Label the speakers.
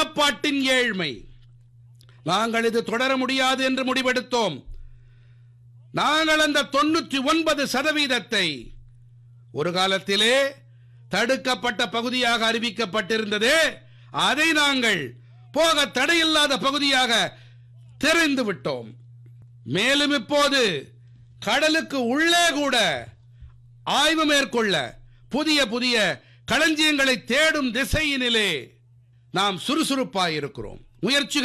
Speaker 1: கடப்பாட்டின் ஏழ்மை நாங்கள் இது தொடர முடியாது என்று முடிவெடுத்தோம் நாங்கள் அந்த தொண்ணூற்றி ஒன்பது சதவீதத்தை ஒரு காலத்திலே தடுக்கப்பட்ட பகுதியாக அறிவிக்கப்பட்டிருந்ததே அதை நாங்கள் போக தடையில்லாத பகுதியாக தெரிந்து விட்டோம் மேலும் இப்போது கடலுக்கு உள்ளே கூட ஆய்வு மேற்கொள்ள புதிய புதிய களஞ்சியங்களை தேடும் திசையினிலே நாம் சுறுசுறுப்பாயிருக்கிறோம் முயற்சிகள்